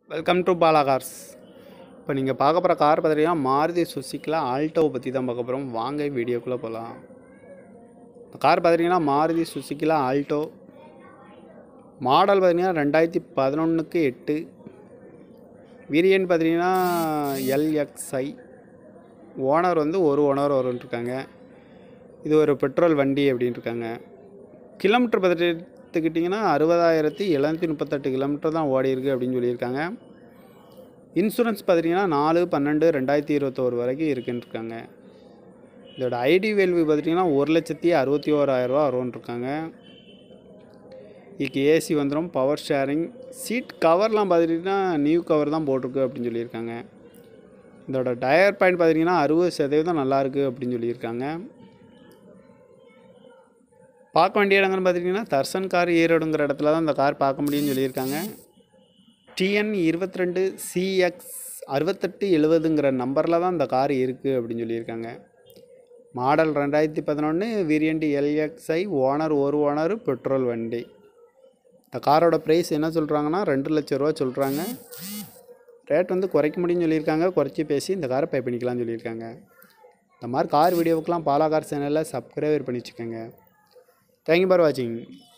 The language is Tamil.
வெல்கம் டு பாலா கார்ஸ் இப்போ நீங்கள் பார்க்க போகிற கார் பார்த்தீங்கன்னா மாருதி சுசுக்கியில் ஆல்டோவை பற்றி தான் பார்க்க போகிறோம் வாங்க வீடியோக்குள்ளே போகலாம் இந்த கார் பார்த்தீங்கன்னா மாருதி சுசுக்கியில் ஆல்டோ மாடல் பார்த்தீங்கன்னா ரெண்டாயிரத்தி பதினொன்றுக்கு எட்டு வேரியன்ட் பார்த்தீங்கன்னா எல்எக்ஸ்ஐ ஓனர் வந்து ஒரு ஓனர் வரும்ன்ட்ருக்காங்க இது ஒரு பெட்ரோல் வண்டி அப்படின்னு இருக்காங்க கிலோமீட்டர் பார்த்துக்கிட்டிங்கன்னா அறுபதாயிரத்தி எழுநூற்றி முப்பத்தெட்டு கிலோமீட்டர் தான் ஓடி இருக்கு அப்படின்னு சொல்லியிருக்காங்க இன்சூரன்ஸ் பார்த்திங்கன்னா நாலு பன்னெண்டு ரெண்டாயிரத்தி இருபத்தோரு வரைக்கும் இருக்குன்னு இருக்காங்க இதோட ஐடி வேல்யூ பார்த்திங்கன்னா ஒரு லட்சத்தி அறுபத்தி ஓராயிரரூவா வரும்ன்ட்ருக்காங்க இதுக்கு ஏசி வந்துடும் பவர் ஷேரிங் சீட் கவர்லாம் பார்த்துட்டிங்கன்னா நியூ கவர் தான் போட்டிருக்கு அப்படின்னு சொல்லியிருக்காங்க இதோட டயர் பாயிண்ட் பார்த்திங்கன்னா அறுபது சதவீதம் நல்லாயிருக்கு அப்படின்னு சொல்லியிருக்காங்க பார்க்க வேண்டிய இடங்கள்னு பார்த்திங்கன்னா தர்சன் கார் ஈரோடுங்கிற இடத்துல தான் இந்த கார் பார்க்க முடியும்னு சொல்லியிருக்காங்க டிஎன் இருபத்தி ரெண்டு சிஎக்ஸ் அறுபத்தெட்டு எழுபதுங்கிற நம்பரில் தான் இந்த கார் இருக்குது அப்படின்னு சொல்லியிருக்காங்க மாடல் ரெண்டாயிரத்தி பதினொன்று வேரியண்ட் எல்எக்ஸ்ஐ ஓனர் ஒரு ஓனர் பெட்ரோல் வண்டி இந்த காரோட ப்ரைஸ் என்ன சொல்கிறாங்கன்னா ரெண்டு லட்ச ரூபா சொல்கிறாங்க ரேட் வந்து குறைக்க முடியும்னு சொல்லியிருக்காங்க குறைச்சி பேசி இந்த காரை பே பண்ணிக்கலாம்னு சொல்லியிருக்காங்க இந்த மாதிரி கார் வீடியோவுக்கெலாம் பாலா கார் சேனலில் சப்ஸ்கிரைபர் பண்ணி வச்சுக்கோங்க தேங்க்யூ ஃபார் வாட்சிங்